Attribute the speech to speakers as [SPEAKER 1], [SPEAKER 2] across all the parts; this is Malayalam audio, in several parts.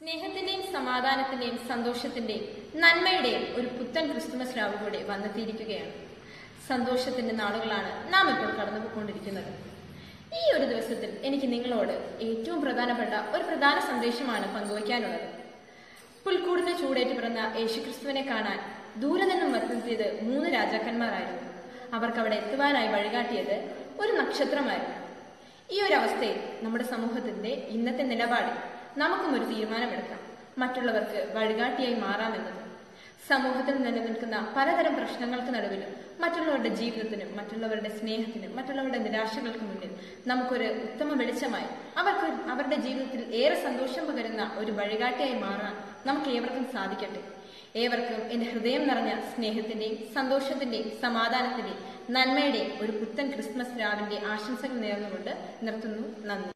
[SPEAKER 1] സ്നേഹത്തിന്റെയും സമാധാനത്തിന്റെയും സന്തോഷത്തിന്റെയും നന്മയുടെയും ഒരു പുത്തൻ ക്രിസ്തുമസ് രാവ് കൂടെ വന്നെത്തിയിരിക്കുകയാണ് സന്തോഷത്തിന്റെ നാളുകളാണ് നാം ഇപ്പോൾ കടന്നുപോയിക്കൊണ്ടിരിക്കുന്നത് ഈ ഒരു ദിവസത്തിൽ എനിക്ക് നിങ്ങളോട് ഏറ്റവും പ്രധാനപ്പെട്ട ഒരു പ്രധാന സന്ദേശമാണ് പങ്കുവയ്ക്കാനുള്ളത് പുൽക്കൂടിന്റെ ചൂടേറ്റ് പിറന്ന യേശുക്രിസ്തുവിനെ കാണാൻ ദൂരെ നിന്നും എത്തിയത് മൂന്ന് രാജാക്കന്മാരായിരുന്നു അവർക്ക് അവിടെ എത്തുവാനായി വഴികാട്ടിയത് ഒരു നക്ഷത്രമായിരുന്നു ഈ ഒരു അവസ്ഥയിൽ നമ്മുടെ സമൂഹത്തിന്റെ ഇന്നത്തെ നിലപാടിൽ നമുക്കും ഒരു തീരുമാനമെടുക്കാം മറ്റുള്ളവർക്ക് വഴികാട്ടിയായി മാറാമെന്നത് സമൂഹത്തിൽ നിലനിൽക്കുന്ന പലതരം പ്രശ്നങ്ങൾക്ക് നടുവിലും മറ്റുള്ളവരുടെ ജീവിതത്തിനും മറ്റുള്ളവരുടെ സ്നേഹത്തിനും മറ്റുള്ളവരുടെ നിരാശകൾക്ക് മുന്നിൽ നമുക്കൊരു ഉത്തമ വെളിച്ചമായി അവർക്ക് അവരുടെ ജീവിതത്തിൽ ഏറെ സന്തോഷം പകരുന്ന ഒരു വഴികാട്ടിയായി മാറാൻ നമുക്ക് ഏവർക്കും സാധിക്കട്ടെ ഏവർക്കും എന്റെ ഹൃദയം നിറഞ്ഞ സ്നേഹത്തിന്റെയും സന്തോഷത്തിന്റെയും സമാധാനത്തിന്റെയും നന്മയുടെയും ഒരു പുത്തൻ ക്രിസ്മസ് രാവിന്റെ ആശംസകൾ നേർന്നുകൊണ്ട് നിർത്തുന്നു നന്ദി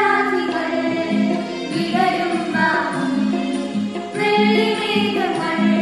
[SPEAKER 2] വർണ്ണരാജികൾ വിടരും വാക്കും വെള്ളിമേഘങ്ങൾ